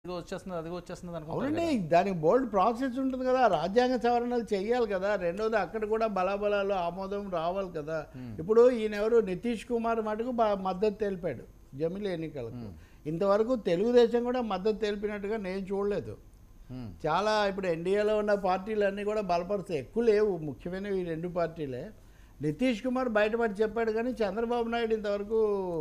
ఇదిగో వచ్చేస్తుంది అదిగో వచ్చేస్తుంది అనుకుంటారు అవునండి దానికి బోల్డ్ ప్రాసెస్ ఉంటుంది కదా రాజ్యాంగ సవరణలు చెయ్యాలి కదా రెండోది అక్కడ కూడా బలాబలాలు ఆమోదం రావాలి కదా ఇప్పుడు ఈయన ఎవరు నితీష్ కుమార్ మటుకు బా- మద్దతు తెలిపాడు జమిలి ఎన్నికలకు ఇంతవరకు తెలుగుదేశం కూడా మద్దతు తెలిపినట్టుగా నేను చూడలేదు ఉమ్, చాలా ఇప్పుడు ఎన్డీఏలో ఉన్న పార్టీలన్నీ కూడా బలపరుస్తాయి ఎక్కువ లేవు ముఖ్యమైనవి ఈ రెండు పార్టీలే నితీష్ కుమార్ బయటపడి చెప్పాడు కానీ చంద్రబాబు నాయుడు ఇంతవరకు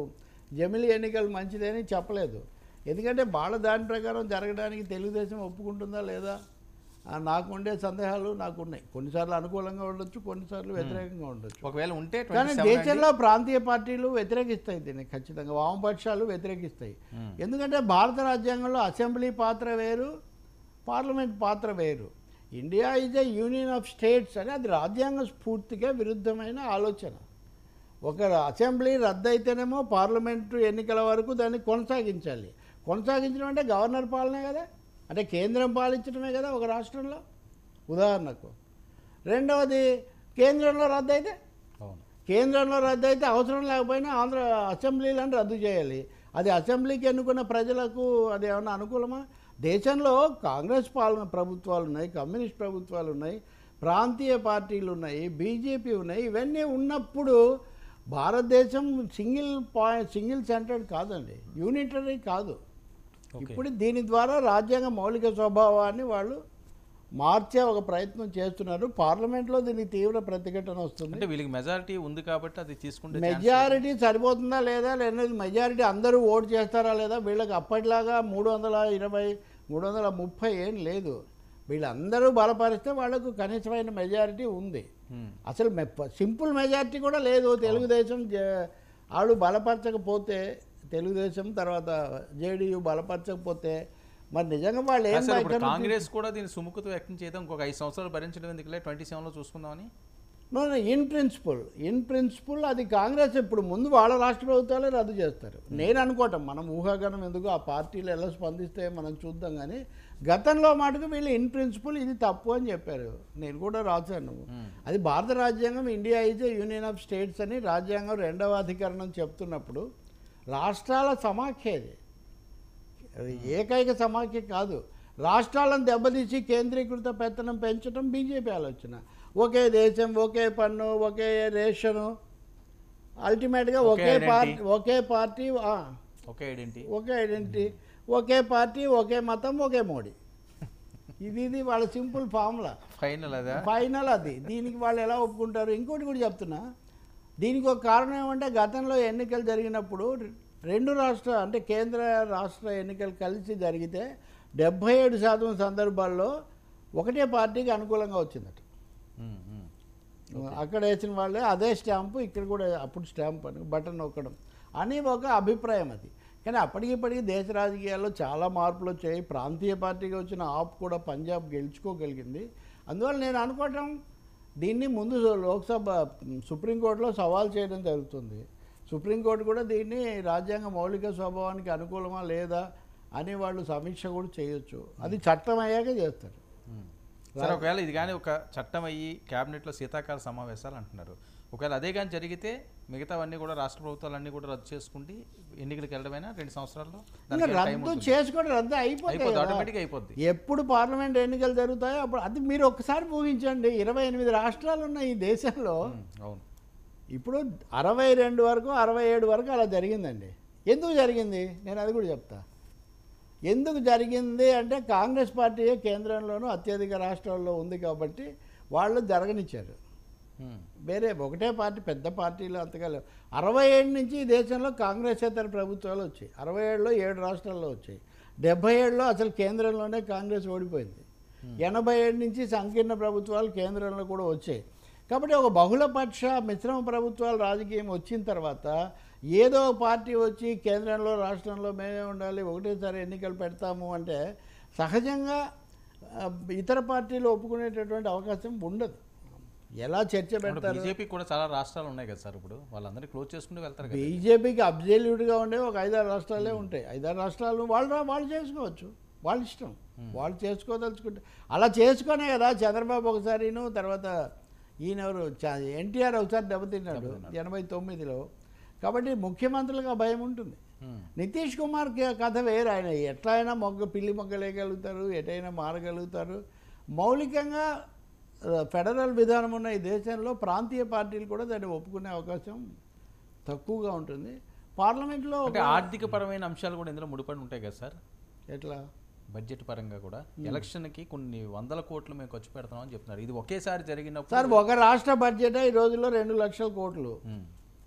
జమిలి ఎన్నికలు మంచిదని చెప్పలేదు ఎందుకంటే వాళ్ళ దాని ప్రకారం జరగడానికి తెలుగుదేశం ఒప్పుకుంటుందా లేదా ఆ, నాకు ఉండే సందేహాలు నాకు ఉన్నాయి కొన్నిసార్లు అనుకూలంగా ఉండొచ్చు కొన్నిసార్లు వ్యతిరేకంగా ఉండొచ్చు ఒకవేళ ఉంటే కానీ 27 అండి. దేశంలో ప్రాంతీయ పార్టీలు వ్యతిరేకిస్తాయి దీన్ని ఖచ్చితంగా వామపక్షాలు వ్యతిరేకిస్తాయి మ్మ్. ఎందుకంటే భారత రాజ్యాంగంలో అసెంబ్లీ పాత్ర వేరు పార్లమెంట్ పాత్ర వేరు India is a union of states అని అది రాజ్యాంగ స్ఫూర్తిగా విరుద్ధమైన ఆలోచన ఒక అసెంబ్లీ రద్దు అయితేనేమో పార్లమెంటు ఎన్నికల వరకు దాన్ని కొనసాగించాలి కొనసాగించడం అంటే గవర్నర్ పాలనే కదా అంటే కేంద్రం పాలించడమే కదా ఒక రాష్ట్రంలో ఉదాహరణకు రెండవది కేంద్రంలో రద్దు అయితే అవును కేంద్రంలో రద్దు అయితే అవసరం లేకపోయినా ఆంధ్ర అసెంబ్లీలను రద్దు చేయాలి అది అసెంబ్లీకి ఎన్నుకున్న ప్రజలకు అది ఏమైనా అనుకూలమా దేశంలో కాంగ్రెస్ పాలన ప్రభుత్వాలు ఉన్నాయి కమ్యూనిస్ట్ ప్రభుత్వాలు ఉన్నాయి ప్రాంతీయ పార్టీలు ఉన్నాయి బీజేపీ ఉన్నాయి ఇవన్నీ ఉన్నప్పుడు భారతదేశం సింగిల్ పాయింట్ సింగిల్ సెంటర్డ్ కాదండి యూనిటరీ కాదు ఓకే. ఇప్పుడు దీని ద్వారా రాజ్యాంగ మౌలిక స్వభావాన్ని వాళ్ళు మార్చే ఒక ప్రయత్నం చేస్తున్నారు పార్లమెంట్లో దీనికి తీవ్ర ప్రతిఘటన వస్తుంది అంటే వీళ్ళకి మెజారిటీ ఉంది కాబట్టి అది తీసుకుంటే ఛాన్స్ మెజారిటీ సరిపోతుందా లేదా లేదా మెజారిటీ అందరూ ఓటు చేస్తారా లేదా వీళ్ళకి అప్పటిలాగా మూడు వందల ఇరవై మూడు వందల ముప్పై ఏం లేదు వీళ్ళందరూ బలపరిస్తే వాళ్ళకు కనీసమైన మెజారిటీ ఉంది ఉమ్, అసలు మె- సింపుల్ మెజారిటీ కూడా లేదు తెలుగుదేశం జ- వాళ్ళు బలపరచకపోతే తెలుగుదేశం తర్వాత జేడీయూ బలపరచకపోతే మరి నిజంగా వాళ్ళు ఏం కాదు సార్, ఇప్పుడు బయట కాంగ్రెస్ కూడా దీని సుముఖత వ్యక్తం చేయడం ఇంకొక ఐదు సంవత్సరాలు భరించడం ఎందుకులే ట్వంటీ సెవెన్లో చూసుకుందామని no in principle in principle అది కాంగ్రెస్ ఇప్పుడు ముందు వాళ్ళ రాష్ట్ర ప్రభుత్వాలే రద్దు చేస్తారు నేను అనుకోవటం మనం ఊహాగానం ఎందుకు ఆ పార్టీలు ఎలా స్పందిస్తే మనం చూద్దాం కానీ గతంలో మటుకు వీళ్ళు ఇన్ ప్రిన్సిపల్ ఇది తప్పు అని చెప్పారు నేను కూడా రాశాను అది భారత రాజ్యాంగం India is a union of states అని రాజ్యాంగం రెండవ అధికరణం చెప్తున్నప్పుడు రాష్ట్రాల సమాఖ్య ఇది అది ఏకైక సమాఖ్య కాదు రాష్ట్రాలను దెబ్బతీసి కేంద్రీకృత పెత్తనం పెంచడం బీజేపీ ఆలోచన ఒకే దేశం ఒకే పన్ను ఒకే రేషను అల్టిమేట్గా ఒకే ఒకే పార్టీ identity. ఒకే పార్టీ ఆ, ఒకే ఐడెంటిటీ ఒకే ఐడెంటిటీ ఒకే పార్టీ ఒకే మతం ఒకే మోడీ ఇది ఇది వాళ్ళ సింపుల్ ఫార్ములా ఫైనల్ అదా ఫైనల్ అది దీనికి వాళ్ళు ఎలా ఒప్పుకుంటారు ఇంకోటి కూడా చెప్తున్నా దీనికి ఒక కారణం ఏమంటే గతంలో ఎన్నికలు జరిగినప్పుడు రెండు రాష్ట్ర అంటే కేంద్ర రాష్ట్ర ఎన్నికలు కలిసి జరిగితే డెబ్భై ఏడు శాతం సందర్భాల్లో ఒకటే పార్టీకి అనుకూలంగా వచ్చిందట ఉమ్, ఉమ్. అక్కడ వేసిన వాళ్ళే అదే స్టాంపు ఇక్కడ కూడా అప్పుడు స్టాంప్ అని బటన్ నొక్కడం అని ఒక అభిప్రాయం అది కానీ అప్పటికిప్పటికి దేశ రాజకీయాల్లో చాలా మార్పులు వచ్చాయి ప్రాంతీయ పార్టీగా వచ్చిన ఆప్ కూడా పంజాబ్ గెలుచుకోగలిగింది అందువల్ల నేను అనుకోవటం దీన్ని ముందు లోక్సభ సుప్రీంకోర్టులో సవాల్ చేయడం జరుగుతుంది సుప్రీంకోర్టు కూడా దీన్ని రాజ్యాంగ మౌలిక స్వభావానికి అనుకూలమా లేదా అని వాళ్ళు సమీక్ష కూడా చేయొచ్చు అది చట్టం అయ్యాక చేస్తారు ఉమ్. సరే ఒకవేళ ఇది కానీ ఒక చట్టం అయ్యి క్యాబినెట్లో శీతాకాల సమావేశాలు అంటున్నారు ఒకవేళ అదే కానీ జరిగితే మిగతావన్నీ కూడా రాష్ట్ర ప్రభుత్వాలన్నీ కూడా రద్దు చేసుకుంటే ఎన్నికలకు వెళ్ళడమైనా రెండు సంవత్సరాల్లో ఇంకా దానికి ఏమైనా టైం రద్దు ఉంటుంది? చేసుకోవడం రద్దు అయిపోతాయి అయిపోద్ది కదా. ఆటోమేటిక్గా అయిపోద్ది ఎప్పుడు పార్లమెంట్ ఎన్నికలు జరుగుతాయో అప్పుడు అది మీరు ఒక్కసారి ఊహించండి ఇరవై ఎనిమిది రాష్ట్రాలు ఉన్నాయి ఈ దేశంలో ఉమ్, అవును ఇప్పుడు అరవై రెండు వరకు అరవై ఏడు వరకు అలా జరిగిందండి ఎందుకు జరిగింది నేను అది కూడా చెప్తా ఎందుకు జరిగింది అంటే కాంగ్రెస్ పార్టీయే కేంద్రంలోనూ అత్యధిక రాష్ట్రాల్లో ఉంది కాబట్టి వాళ్ళు జరగనిచ్చారు ఉమ్, వేరే ఒకటే పార్టీ పెద్ద పార్టీలు అంతగా లేవు అరవై ఏడు నుంచి ఈ దేశంలో కాంగ్రెసేతర ప్రభుత్వాలు వచ్చాయి అరవై ఏడులో ఏడు రాష్ట్రాల్లో వచ్చాయి డెబ్బై ఏడులో అసలు కేంద్రంలోనే కాంగ్రెస్ ఓడిపోయింది ఎనభై ఏడు నుంచి సంకీర్ణ ప్రభుత్వాలు కేంద్రంలో కూడా వచ్చాయి కాబట్టి ఒక బహుళపక్ష మిశ్రమ ప్రభుత్వాలు రాజకీయం వచ్చిన తర్వాత ఏదో ఒక పార్టీ వచ్చి కేంద్రంలో రాష్ట్రంలో మేమే ఉండాలి ఒకటేసారి ఎన్నికలు పెడతాము అంటే సహజంగా ఆ, ఇతర పార్టీలు ఒప్పుకునేటటువంటి అవకాశం ఉండదు ఎలా చర్చ పెడతారు బీజేపీ కూడా చాలా రాష్ట్రాలు ఉన్నాయి కదా సార్ ఇప్పుడు వాళ్ళందరినీ క్లోజ్ చేసుకుంటూ వెళ్తారు కదా బీజేపీకి అబ్జల్యూట్గా ఉండే ఒక ఐదారు రాష్ట్రాలే ఉంటాయి ఐదారు రాష్ట్రాలు వాళ్ళు రా- వాళ్ళు చేసుకోవచ్చు వాళ్ళ ఇష్టం వాళ్ళు చేసుకోదలుచుకుంటే అలా చేసుకునే కదా చంద్రబాబు ఒకసారిను తర్వాత ఈయన ఎవరు ఎన్టీఆర్ ఒకసారి దెబ్బతిన్నాడు ఎనభై తొమ్మిదిలో కాబట్టి ముఖ్యమంత్రులకు ఆ భయం ఉంటుంది ఉమ్. నితీష్ కుమార్ కి కథ వేరు ఆయన ఎట్లయినా మొగ్గ పిల్లి మొగ్గలేయగలుగుతారు ఎటైనా మారగలుగుతారు మౌలికంగా ఆ, ఫెడరల్ విధానం ఉన్న ఈ దేశంలో ప్రాంతీయ పార్టీలు కూడా దాన్ని ఒప్పుకునే అవకాశం తక్కువగా ఉంటుంది పార్లమెంట్లో అంటే ఒక- ఆర్థిక పరమైన అంశాలు కూడా ఇందులో ముడిపడి ఉంటాయి కదా సార్ ఎట్లా బడ్జెట్ పరంగా కూడా ఎలక్షన్కి కొన్ని వందల కోట్లు మేము ఖర్చు పెడతామని చెప్తున్నారు ఇది ఒకేసారి జరిగినప్పుడు సార్ ఒక రాష్ట్ర బడ్జెట్ ఈ రోజుల్లో రెండు లక్షల కోట్లు ఉమ్.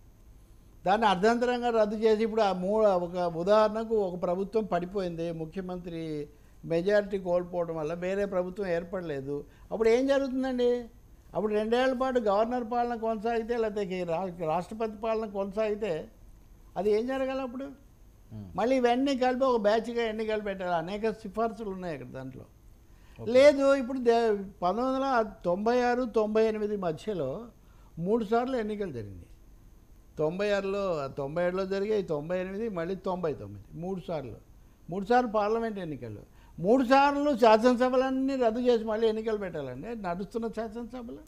దాన్ని అర్ధంతరంగా రద్దు చేసి ఇప్పుడు ఆ మూ ఒక ఉదాహరణకు ఒక ప్రభుత్వం పడిపోయింది ముఖ్యమంత్రి మెజారిటీ కోల్పోవడం వల్ల వేరే ప్రభుత్వం ఏర్పడలేదు అప్పుడు ఏం జరుగుతుందండి అప్పుడు రెండేళ్ల పాటు గవర్నర్ పాలన కొనసాగితే లేకపోతే ఈ రా- రాష్ట్రపతి పాలన కొనసాగితే అది ఏం జరగాలి అప్పుడు ఉమ్. మళ్ళీ ఇవన్నీ కలిపి ఒక బ్యాచ్గా ఎన్నికలు పెట్టాలి అనేక సిఫార్సులు ఉన్నాయి ఇక్కడ దాంట్లో లేదు ఇప్పుడు దే పంతొమ్మిది వందల తొంభై ఆరు తొంభై ఎనిమిది మధ్యలో మూడు సార్లు ఎన్నికలు జరిగింది తొంభై ఆరులో తొంభై ఏడులో జరిగాయి తొంభై ఎనిమిది మళ్ళీ తొంభై తొమ్మిది మూడు సార్లు మూడు సార్లు పార్లమెంట్ ఎన్నికలు మూడు సార్లు శాసనసభలన్నీ రద్దు చేసి మళ్ళీ ఎన్నికలు పెట్టాలండి నడుస్తున్న శాసనసభలు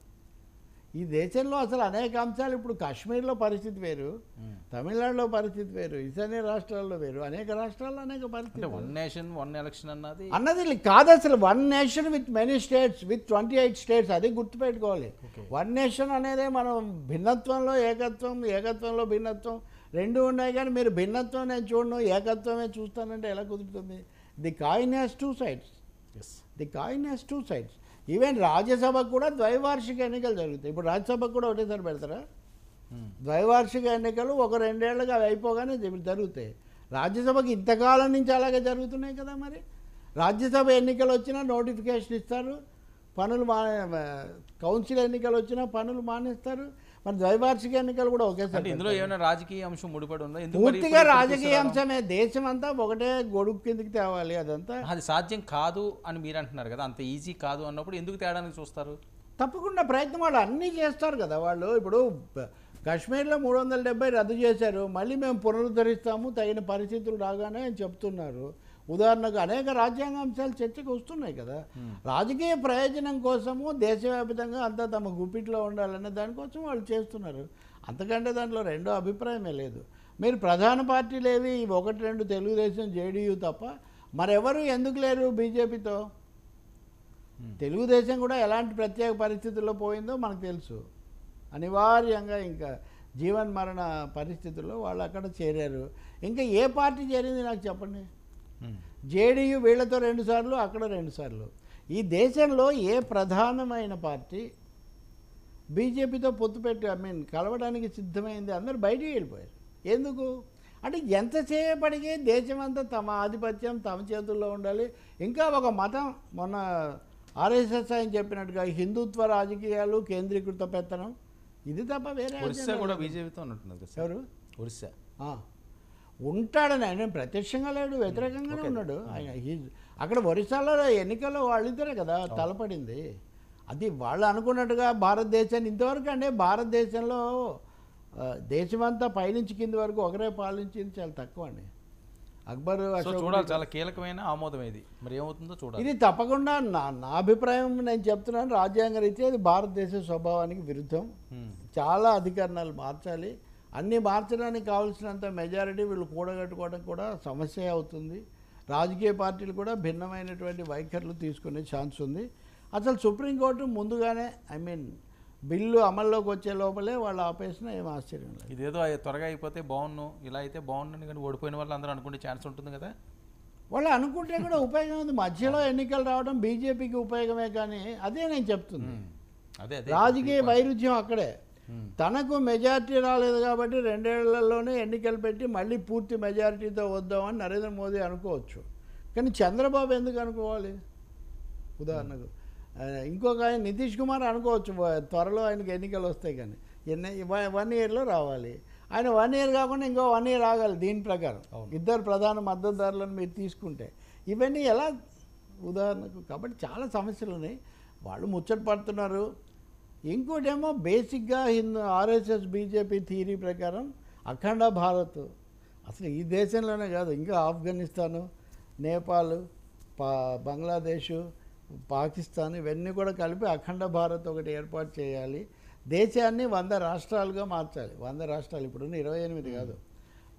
ఈ దేశంలో అసలు అనేక అంశాలు ఇప్పుడు కాశ్మీర్లో పరిస్థితి వేరు ఉమ్. తమిళనాడులో పరిస్థితి వేరు ఈశాన్య రాష్ట్రాల్లో వేరు అనేక రాష్ట్రాల్లో అనేక అంటే పరిస్థితి వన్ నేషన్ వన్ ఎలక్షన్ అన్నది అన్నది లే- కాదు అసలు one nation with many states with twenty eight states అది గుర్తుపెట్టుకోవాలి Okay. వన్ నేషన్ అనేదే మనం భిన్నత్వంలో ఏకత్వం ఏకత్వంలో భిన్నత్వం రెండు ఉన్నాయి కానీ మీరు భిన్నత్వం నేను చూడను ఏకత్వమే చూస్తానంటే ఎలా కుదురుతుంది the coin has two sides yes the coin has two sides even రాజ్యసభకు కూడా ద్వైవార్షిక ఎన్నికలు జరుగుతాయి ఇప్పుడు రాజ్యసభకు కూడా ఒకటేసారి పెడతారా ద్వైవార్షిక ఎన్నికలు ఒక రెండేళ్లుగా అవి అయిపోగానే జరు- జరుగుతాయి రాజ్యసభకి ఇంతకాలం నుంచి అలాగే జరుగుతున్నాయి కదా మరి రాజ్యసభ ఎన్నికలు వచ్చినా నోటిఫికేషన్ ఇస్తారు పనులు మా కౌన్సిల్ ఎన్నికలు వచ్చినా పనులు మానేస్తారు మరి ద్వైవార్షిక ఎన్నికలు కూడా అంటే ఒకేసారి ఇందులో ఏమైనా రాజకీయ అంశం ముడిపడి ఉందా ఎందుకు మరి పూర్తిగా ఇప్పుడు ఇప్పుడు రాజకీయ తీసుకురావడం? అంశమే దేశం అంతా ఒకటే గొడుగు కిందికి తేవాలి అదంతా అది సాధ్యం కాదు అని మీరు అంటున్నారు కదా అంత ఈజీ కాదు అన్నప్పుడు ఎందుకు తేడానికి చూస్తారు తప్పకుండా ప్రయత్నం వాళ్ళు అన్నీ చేస్తారు కదా వాళ్ళు ఇప్పుడు ప- కాశ్మీర్లో మూడు వందల డెబ్బై రద్దు చేశారు మళ్ళీ మేము పునరుద్ధరిస్తాము తగిన పరిస్థితులు రాగానే అని చెప్తున్నారు ఉదాహరణకు అనేక రాజ్యాంగ అంశాలు చర్చకు వస్తున్నాయి కదా రాజకీయ ప్రయోజనం కోసము దేశవ్యాప్తంగా అంతా తమ గుప్పిట్లో ఉండాలనే దానికోసం వాళ్ళు చేస్తున్నారు అంతకంటే దాంట్లో రెండో అభిప్రాయమే లేదు మీరు ప్రధాన పార్టీలు ఏవి ఇవి ఒకటి రెండు తెలుగుదేశం జేడీయూ తప్ప మరెవరు ఎందుకు లేరు బీజేపీతో తెలుగుదేశం కూడా ఎలాంటి ప్రత్యేక పరిస్థితుల్లో పోయిందో మనకు తెలుసు అనివార్యంగా ఇంకా జీవన్ మరణ పరిస్థితుల్లో వాళ్ళు అక్కడ చేరారు ఇంకా ఏ పార్టీ చేరింది నాకు చెప్పండి జేడీయూ వీళ్ళతో రెండు సార్లు అక్కడ రెండు సార్లు ఈ దేశంలో ఏ ప్రధానమైన పార్టీ బీజేపీతో పొత్తు పెట్టి ఐ మీన్ కలవడానికి సిద్ధమైంది అందరూ బయటికి వెళ్ళిపోయారు ఎందుకు అంటే ఎంతసేపటికి దేశమంతా తమ ఆధిపత్యం తమ చేతుల్లో ఉండాలి ఇంకా ఒక మతం మొన్న ఆర్ఎస్ఎస్ ఆయన చెప్పినట్టుగా హిందుత్వ రాజకీయాలు కేంద్రీకృత పెత్తనం ఇది తప్ప వేరే ఒరిస్సా అజెండా కూడా లేదు. బీజేపీతో ఉన్నట్టున్నది కదా సార్ ఎవరు ఒరిస్సా ఆ. ఉంటాడని ఆయన ప్రత్యక్షంగా లేడు వ్యతిరేకంగానే ఉన్నాడు ఆయన he- అక్కడ ఒరిస్సాలో ఎన్నికల్లో వాళ్ళిద్దరే కదా తలపడింది అది వాళ్ళు అనుకున్నట్టుగా భారతదేశాన్ని ఇంతవరకు అంటే భారతదేశంలో ఆ, దేశమంతా పైనుంచి కింది వరకు ఒకరే పాలించింది చాలా తక్కువ అండి అక్బర్ సో అశోక్ చూడాలి చాలా కీలకమైన ఆమోదం ఇది మరి ఏమవుతుందో చూడాలి ఇది తప్పకుండా నా నా అభిప్రాయం నేను చెప్తున్నాను రాజ్యాంగ రీత్యా ఇది భారతదేశ స్వభావానికి విరుద్ధం ఉమ్. చాలా అధికరణాలు మార్చాలి అన్ని మార్చడానికి కావాల్సినంత మెజారిటీ వీళ్ళు కూడగట్టుకోవడం కూడా సమస్య అవుతుంది రాజకీయ పార్టీలు కూడా భిన్నమైనటువంటి వైఖరులు తీసుకునే ఛాన్స్ ఉంది అసలు సుప్రీంకోర్టు ముందుగానే ఐ మీన్ బిల్లు అమల్లోకి వచ్చే లోపలే వాళ్ళు ఆపేసిన ఏం ఆశ్చర్యం లేదు ఇదేదో అయ్యి త్వరగా అయిపోతే బాగున్ను ఇలా అయితే బాగుండు కానీ ఓడిపోయిన వాళ్ళు అందరూ అనుకునే ఛాన్స్ ఉంటుంది కదా వాళ్ళు అనుకుంటే కూడా ఉపయోగం ఉంది మధ్యలో ఎన్నికలు రావడం బీజేపీకి ఉపయోగమే కానీ అదే నేను చెప్తుంది ఉమ్. అదే అదే రాజకీయ వైరుధ్యం అక్కడే ఉమ్. తనకు మెజారిటీ రాలేదు కాబట్టి రెండేళ్లలోనే ఎన్నికలు పెట్టి మళ్ళీ పూర్తి మెజారిటీతో వద్దామని నరేంద్ర మోదీ అనుకోవచ్చు కానీ చంద్రబాబు ఎందుకు అనుకోవాలి ఉదాహరణకు ఆ, ఇంకొక ఆయన నితీష్ కుమార్ అనుకోవచ్చు వ- త్వరలో ఆయనకి ఎన్నికలు వస్తాయి కానీ ఎన్ని వ- వన్ ఇయర్లో రావాలి ఆయన వన్ ఇయర్ కాకుండా ఇంకో వన్ ఇయర్ ఆగాలి దీని ప్రకారం అవును. ఇద్దరు ప్రధాన మద్దతుదారులను మీరు తీసుకుంటే ఇవన్నీ ఎలా ఉదాహరణకు కాబట్టి చాలా సమస్యలు ఉన్నాయి వాళ్ళు ముచ్చట పడుతున్నారు ఇంకోటేమో బేసిక్గా హిందూ ఆర్ఎస్ఎస్ బీజేపీ థియరీ ప్రకారం అఖండ భారత్ అసలు ఈ దేశంలోనే కాదు ఇంకా ఆఫ్ఘనిస్తాను నేపాల్ పా బంగ్లాదేశ్ పాకిస్తాన్ ఇవన్నీ కూడా కలిపి అఖండ భారత్ ఒకటి ఏర్పాటు చేయాలి దేశాన్ని వంద రాష్ట్రాలుగా మార్చాలి వంద రాష్ట్రాలు ఇప్పుడు ఇరవై ఎనిమిది కాదు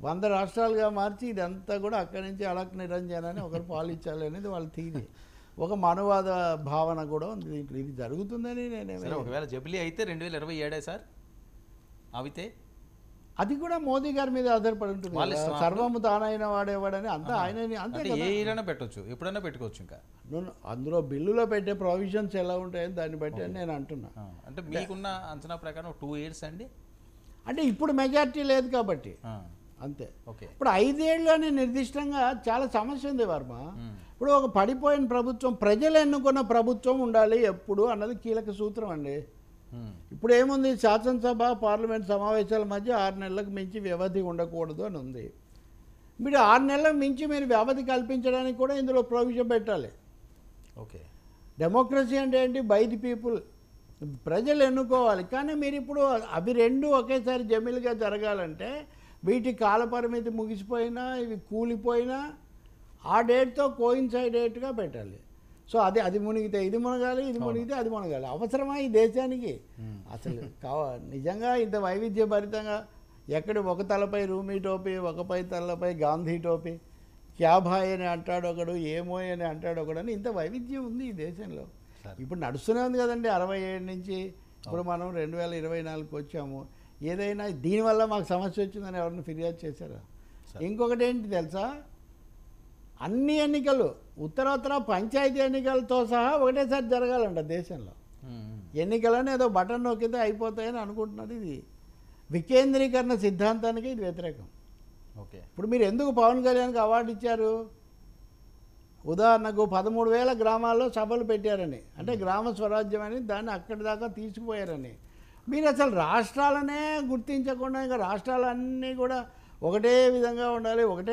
వంద రాష్ట్రాలుగా మార్చి ఇదంతా కూడా అక్కడి నుంచి అలక్ నిరంజన్ అని ఒకరు పాలించాలి అనేది వాళ్ళ తీరి ఒక మనువాద భావన కూడా ఉంది దీంట్లో ఇది జరుగుతుందని సరే నేనే ఒకవేళ జబిలీ అయితే రెండు వేల ఇరవై ఏడే సార్ అవితే అది కూడా మోదీ గారి మీద ఆధారపడి ఉంటుంది వాళ్ళ కదా. ఇష్టం. సర్వము తానైన వాడేవాడని అంతా ఆయన అంతే అంటే కదా ఏ ఇయర్ పెట్టొచ్చు ఎప్పుడైనా పెట్టుకోవచ్చు ఇంకా నువ్వు అందులో బిల్లులో పెట్టే ప్రొవిజన్స్ ఎలా ఉంటాయని దాన్ని బట్టి అని నేను అంటున్నా ఆ, అంటే మీకున్న అంచనా ప్రకారం టూ ఇయర్స్ అండి అంటే ఇప్పుడు మెజారిటీ లేదు కాబట్టి ఆ, అంతే ఓకే ఇప్పుడు ఐదేళ్ళు అని నిర్దిష్టంగా చాలా సమస్య ఉంది వర్మ ఇప్పుడు ఒక పడిపోయిన ప్రభుత్వం ప్రజలు ఎన్నుకున్న ప్రభుత్వం ఉండాలి ఎప్పుడు అన్నది కీలక సూత్రం అండి ఉమ్, ఇప్పుడు ఏముంది శాసనసభ పార్లమెంట్ సమావేశాల మధ్య ఆరు నెలలకు మించి వ్యవధి ఉండకూడదు అని ఉంది మీరు ఆరు నెలలకు మించి మీరు వ్యవధి కల్పించడానికి కూడా ఇందులో ప్రొవిజన్ పెట్టాలి ఓకే డెమోక్రసీ అంటే ఏంటి బై ది పీపుల్ ప్రజలు ఎన్నుకోవాలి కానీ మీరు ఇప్పుడు అవి రెండు ఒకేసారి జమిలుగా జరగాలంటే వీటి కాలపరిమితి ముగిసిపోయినా ఇవి కూలిపోయినా ఆ డేట్తో కోయిన్సైడేట్గా పెట్టాలి సో అది అది మునిగితే ఇది మునగాలి ఇది మునిగితే అది మునగాలి అవసరమా ఈ దేశానికి అసలు కావ నిజంగా ఇంత వైవిధ్యభరితంగా ఎక్కడ ఒక తలపై రూమీ టోపీ ఒకపై తలపై గాంధీ టోపీ క్యాభాయ్ అని అంటాడు ఒకడు ఏమోయ్ అని అంటాడు ఒకడు అని ఇంత వైవిధ్యం ఉంది ఈ దేశంలో సరే. ఇప్పుడు నడుస్తూనే ఉంది కదండి అరవై ఏడు నుంచి ఇప్పుడు మనం రెండు వేల ఇరవై నాలుగుకి వచ్చాము ఏదైనా దీనివల్ల మాకు సమస్య వచ్చిందని ఎవరిని ఫిర్యాదు చేశారా సరే. ఇంకొకటి ఏంటి తెలుసా అన్ని ఎన్నికలు ఉత్తరోత్తర పంచాయతీ ఎన్నికలతో సహా ఒకటేసారి జరగాలంట దేశంలో ఉమ్, ఉమ్. ఎన్నికలని ఏదో బటన్ నొక్కితే అయిపోతాయని అనుకుంటున్నారు ఇది వికేంద్రీకరణ సిద్ధాంతానికి ఇది వ్యతిరేకం ఓకే ఇప్పుడు మీరు ఎందుకు పవన్ కళ్యాణ్కి అవార్డు ఇచ్చారు ఉదాహరణకు పదమూడు వేల గ్రామాల్లో సభలు పెట్టారని అంటే గ్రామ స్వరాజ్యం అని దాన్ని అక్కడి దాకా తీసుకుపోయారని మీరు అసలు రాష్ట్రాలనే గుర్తించకుండా ఇంకా రాష్ట్రాలన్నీ కూడా ఒకటే విధంగా ఉండాలి ఒకటే